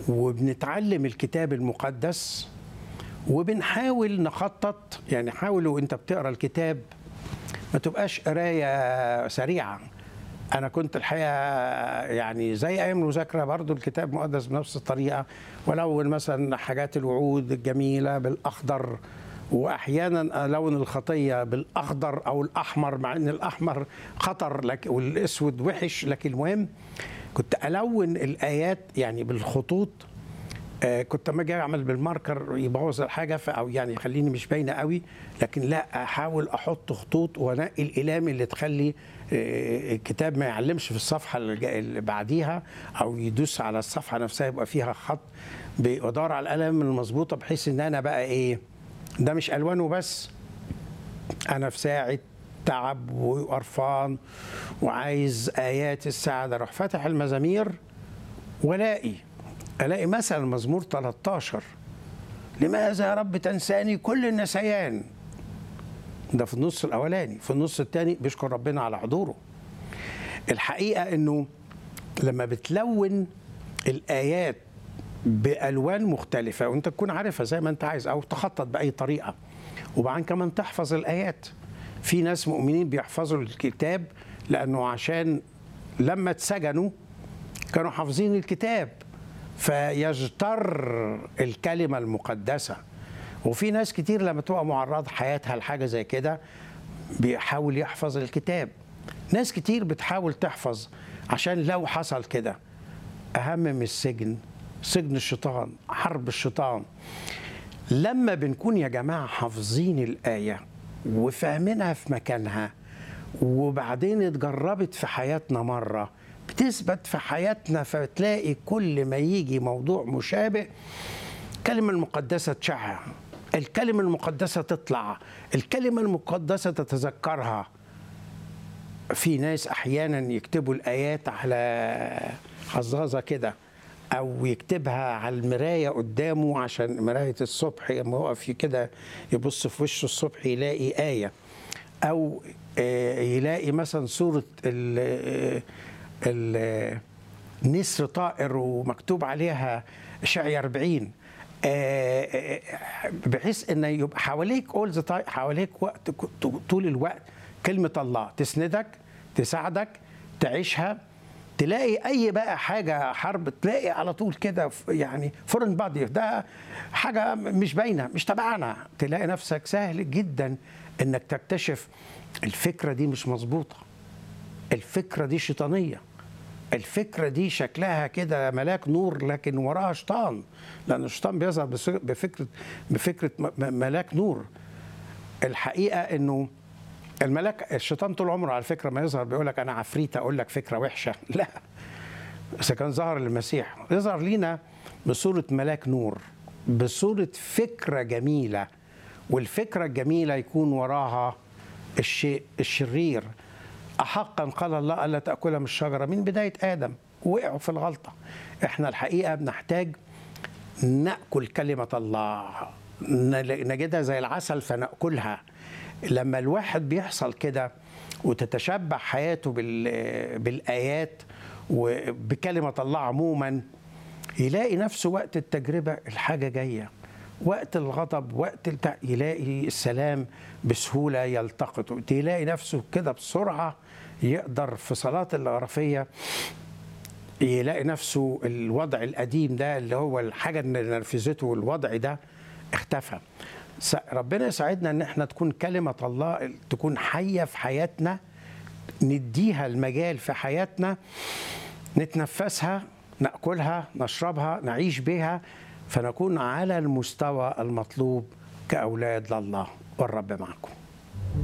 وبنتعلم الكتاب المقدس وبنحاول نخطط يعني حاولوا انت بتقرا الكتاب ما تبقاش قرايه سريعه انا كنت الحقيقه يعني زي ايام المذاكره برضو الكتاب المقدس بنفس الطريقه ولون مثلا حاجات الوعود الجميله بالاخضر واحيانا الون الخطيه بالاخضر او الاحمر مع ان الاحمر خطر لك والاسود وحش لكن المهم كنت الون الايات يعني بالخطوط آه كنت لما اجي اعمل بالماركر يبوظ الحاجه ف- او يعني يخليني مش باينه قوي لكن لا احاول احط خطوط وانقي الالام اللي تخلي آه، الكتاب ما يعلمش في الصفحه اللي جا- اللي بعديها او يدوس على الصفحه نفسها يبقى فيها خط بدور على القلم المظبوطه بحيث ان انا بقى ايه ده مش الوان وبس انا في ساعه تعب وقرفان وعايز ايات السعاده اروح فاتح المزامير والاقي الاقي مثلا مزمور 13 لماذا يا رب تنساني كل النسيان ده في النص الاولاني في النص الثاني بيشكر ربنا على حضوره الحقيقه انه لما بتلون الايات بالوان مختلفه وانت تكون عارفها زي ما انت عايز او تخطط باي طريقه وبعدين كمان تحفظ الايات في ناس مؤمنين بيحفظوا الكتاب لانه عشان لما اتسجنوا كانوا حافظين الكتاب فيجتر الكلمه المقدسه وفي ناس كتير لما تبقى معرض حياتها لحاجه زي كده بيحاول يحفظ الكتاب ناس كتير بتحاول تحفظ عشان لو حصل كده اهم من السجن سجن الشيطان حرب الشيطان لما بنكون يا جماعه حافظين الايه وفاهمينها في مكانها وبعدين اتجربت في حياتنا مره بتثبت في حياتنا فتلاقي كل ما يجي موضوع مشابه الكلمة المقدسة تشع الكلمة المقدسة تطلع الكلمة المقدسة تتذكرها في ناس أحيانا يكتبوا الآيات على حظاظة كده أو يكتبها على المراية قدامه عشان مراية الصبح لما يقف كده يبص في وشه الصبح يلاقي آية أو آه، يلاقي مثلا صورة ال ال نسر طائر ومكتوب عليها شعي 40 آه، آه، بحيث ان يبقى حواليك اول ذا حواليك وقت طول الوقت كلمه الله تسندك تساعدك تعيشها تلاقي اي بقى حاجه حرب تلاقي على طول كده ف- يعني فورن بادي ده حاجه مش باينه مش تبعنا تلاقي نفسك سهل جدا انك تكتشف الفكره دي مش مظبوطه الفكره دي شيطانيه الفكره دي شكلها كده ملاك نور لكن وراها شيطان لان الشيطان بيظهر بس- بفكره بفكره م- م- ملاك نور الحقيقه انه الملاك الشيطان طول عمره على فكره ما يظهر بيقول لك انا عفريت اقول لك فكره وحشه لا اذا كان ظهر للمسيح يظهر لينا بصوره ملاك نور بصوره فكره جميله والفكره الجميله يكون وراها الشيء الشرير احقا قال الله الا تاكل من الشجره من بدايه ادم وقعوا في الغلطه احنا الحقيقه بنحتاج ناكل كلمه الله نل- نجدها زي العسل فناكلها لما الواحد بيحصل كده وتتشبع حياته بال- بالايات وبكلمه الله عموما يلاقي نفسه وقت التجربه الحاجه جايه وقت الغضب وقت التع... يلاقي السلام بسهوله يلتقط يلاقي نفسه كده بسرعه يقدر في صلاه الغرفيه يلاقي نفسه الوضع القديم ده اللي هو الحاجه اللي نرفزته الوضع ده اختفى س- ربنا يساعدنا ان احنا تكون كلمه الله تكون حيه في حياتنا نديها المجال في حياتنا نتنفسها ناكلها نشربها نعيش بها فنكون على المستوى المطلوب كاولاد لله والرب معكم